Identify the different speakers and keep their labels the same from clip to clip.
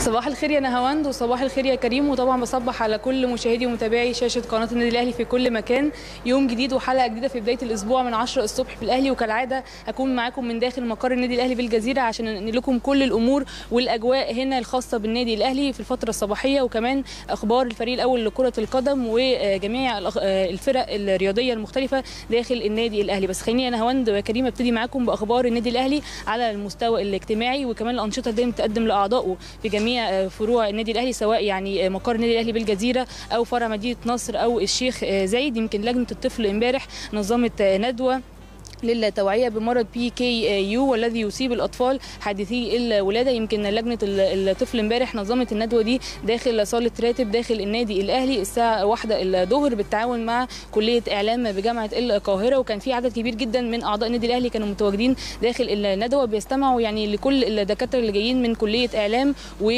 Speaker 1: صباح الخير يا نهاوند وصباح الخير يا كريم وطبعا بصبح على كل مشاهدي ومتابعي شاشه قناه النادي الاهلي في كل مكان يوم جديد وحلقه جديده في بدايه الاسبوع من 10 الصبح في الاهلي وكالعاده هكون معاكم من داخل مقر النادي الاهلي بالجزيره عشان ننقل لكم كل الامور والاجواء هنا الخاصه بالنادي الاهلي في الفتره الصباحيه وكمان اخبار الفريق الاول لكره القدم وجميع الفرق الرياضيه المختلفه داخل النادي الاهلي بس خليني يا نهاوند وكريم ابتدي معاكم باخبار النادي الاهلي على المستوى الاجتماعي وكمان الانشطه اللي بتقدم لاعضائه في جميع فروع النادي الاهلي سواء يعني مقر النادي الاهلي بالجزيره او فرع مدينه نصر او الشيخ زايد يمكن لجنه الطفل امبارح نظمت ندوه للتوعيه بمرض بي كي يو والذي يصيب الاطفال حادثي الولاده يمكن لجنه الطفل امبارح نظمت الندوه دي داخل صاله راتب داخل النادي الاهلي الساعه واحدة الظهر بالتعاون مع كليه اعلام بجامعه القاهره وكان في عدد كبير جدا من اعضاء النادي الاهلي كانوا متواجدين داخل الندوه بيستمعوا يعني لكل الدكاتره اللي جايين من كليه اعلام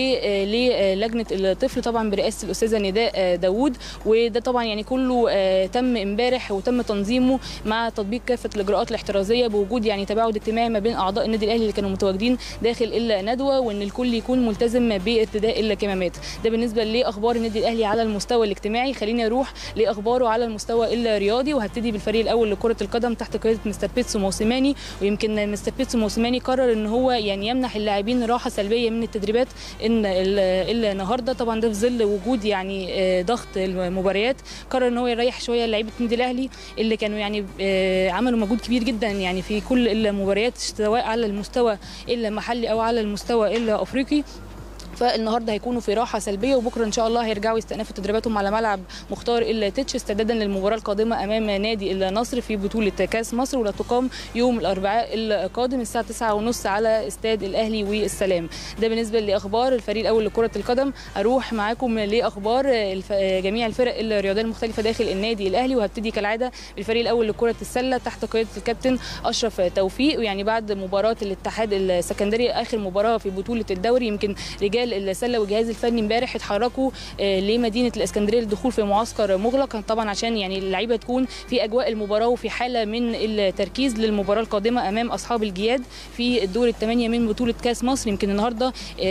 Speaker 1: وللجنه الطفل طبعا برئاسه الاستاذه نداء داوود وده طبعا يعني كله تم امبارح وتم تنظيمه مع تطبيق كافه الاجراءات الاحترازيه بوجود يعني تباعد اجتماعي ما بين اعضاء النادي الاهلي اللي كانوا متواجدين داخل الندوه وان الكل يكون ملتزم بارتداء الكمامات ده بالنسبه لاخبار النادي الاهلي على المستوى الاجتماعي خليني اروح لاخباره على المستوى الرياضي وهبتدي بالفريق الاول لكره القدم تحت قياده مستر بيتسو موسيماني ويمكن مستر بيتسو موسيماني قرر ان هو يعني يمنح اللاعبين راحه سلبيه من التدريبات ان النهارده طبعا ده في ظل وجود يعني ضغط المباريات قرر ان هو يريح شويه لعيبه النادي الاهلي اللي كانوا يعني عملوا مجهود كبير جدا يعني في كل المباريات سواء على المستوى المحلي او على المستوى الافريقي فالنهارده هيكونوا في راحه سلبيه وبكره ان شاء الله هيرجعوا يستأنفوا تدريباتهم على ملعب مختار التتش استعدادا للمباراه القادمه امام نادي النصر في بطوله كاس مصر واللي تقام يوم الاربعاء القادم الساعه 9:30 على استاد الاهلي والسلام ده بالنسبه لاخبار الفريق الاول لكره القدم اروح معاكم لاخبار الف... جميع الفرق الرياضيه المختلفه داخل النادي الاهلي وهبتدي كالعاده بالفريق الاول لكره السله تحت قياده الكابتن اشرف توفيق ويعني بعد مباراه الاتحاد السكندري اخر مباراه في بطوله الدوري يمكن رجال رجال السله والجهاز الفني امبارح اتحركوا لمدينه الاسكندريه للدخول في معسكر مغلق طبعا عشان يعني اللعيبه تكون في اجواء المباراه وفي حاله من التركيز للمباراه القادمه امام اصحاب الجياد في الدور الثمانيه من بطوله كاس مصر يمكن النهارده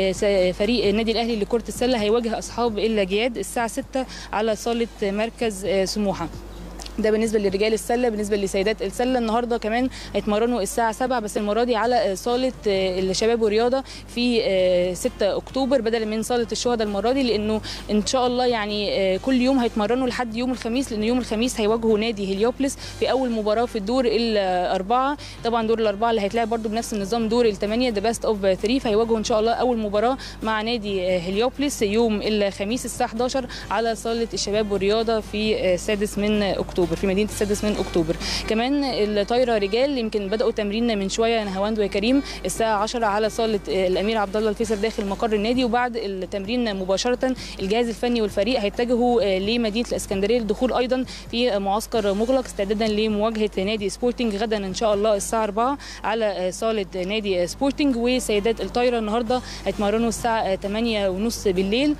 Speaker 1: فريق النادي الاهلي لكره السله هيواجه اصحاب الجياد الساعه 6 على صاله مركز سموحه ده بالنسبه لرجال السله بالنسبه لسيدات السله النهارده كمان هيتمرنوا الساعه 7 بس المره دي على صاله الشباب والرياضه في 6 اكتوبر بدلا من صاله الشهداء المره دي لانه ان شاء الله يعني كل يوم هيتمرنوا لحد يوم الخميس لان يوم الخميس هيواجهوا نادي هليوبلس في اول مباراه في الدور الاربعه طبعا دور الاربعه اللي هيتلعب برده بنفس النظام دور الثمانيه ذا بيست اوف 3 فهيواجهوا ان شاء الله اول مباراه مع نادي هليوبلس يوم الخميس الساعه 11 على صاله الشباب والرياضه في السادس من اكتوبر اكتوبر في مدينه السادس من اكتوبر كمان الطايره رجال يمكن بداوا تمرين من شويه نهاوند وكريم الساعه 10 على صاله الامير عبد الله الفيصل داخل مقر النادي وبعد التمرين مباشره الجهاز الفني والفريق هيتجهوا لمدينه الاسكندريه للدخول ايضا في معسكر مغلق استعدادا لمواجهه نادي سبورتنج غدا ان شاء الله الساعه 4 على صاله نادي سبورتنج وسيدات الطايره النهارده هيتمرنوا الساعه 8:30 بالليل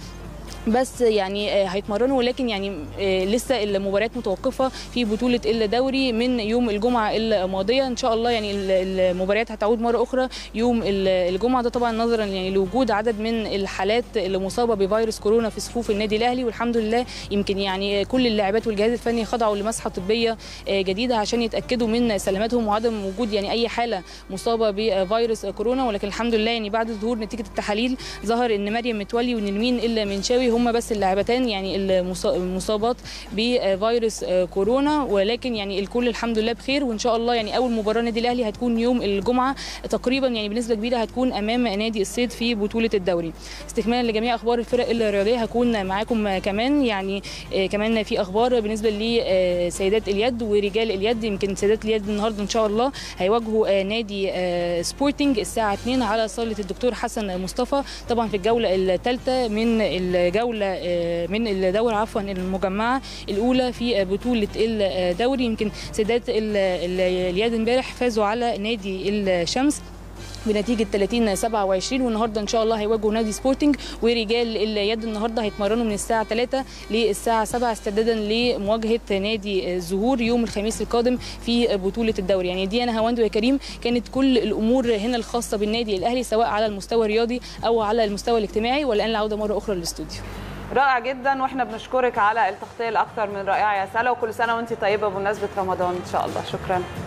Speaker 1: بس يعني هيتمرنوا ولكن يعني لسه المباريات متوقفه في بطوله الدوري من يوم الجمعه الماضيه ان شاء الله يعني المباريات هتعود مره اخرى يوم الجمعه ده طبعا نظرا يعني لوجود عدد من الحالات اللي مصابه بفيروس كورونا في صفوف النادي الاهلي والحمد لله يمكن يعني كل اللاعبات والجهاز الفني خضعوا لمسحه طبيه جديده عشان يتاكدوا من سلامتهم وعدم وجود يعني اي حاله مصابه بفيروس كورونا ولكن الحمد لله يعني بعد ظهور نتيجه التحاليل ظهر ان مريم متولي ونرمين الا منشاوي هم بس اللاعبتان يعني المصابات بفيروس كورونا ولكن يعني الكل الحمد لله بخير وان شاء الله يعني اول مباراه نادي الاهلي هتكون يوم الجمعه تقريبا يعني بنسبه كبيره هتكون امام نادي الصيد في بطوله الدوري استكمالا لجميع اخبار الفرق الرياضيه هكون معاكم كمان يعني كمان في اخبار بالنسبه لسيدات اليد ورجال اليد يمكن سيدات اليد النهارده ان شاء الله هيواجهوا نادي سبورتنج الساعه 2 على صاله الدكتور حسن مصطفى طبعا في الجوله الثالثه من الجوله من الدورة عفوا المجمعة الأولى في بطولة الدوري يمكن سيدات اليد امبارح فازوا على نادي الشمس بنتيجه 30 27 والنهارده ان شاء الله هيواجهوا نادي سبورتنج ورجال اليد النهارده هيتمرنوا من الساعه 3 للساعه 7 استعدادا لمواجهه نادي الزهور يوم الخميس القادم في بطوله الدوري يعني دي انا هواند يا كريم كانت كل الامور هنا الخاصه بالنادي الاهلي سواء على المستوى الرياضي او على المستوى الاجتماعي والان العوده مره اخرى للاستوديو
Speaker 2: رائع جدا واحنا بنشكرك على التغطيه الاكثر من رائعه يا سلا وكل سنه وانت طيبه بمناسبه رمضان ان شاء الله شكرا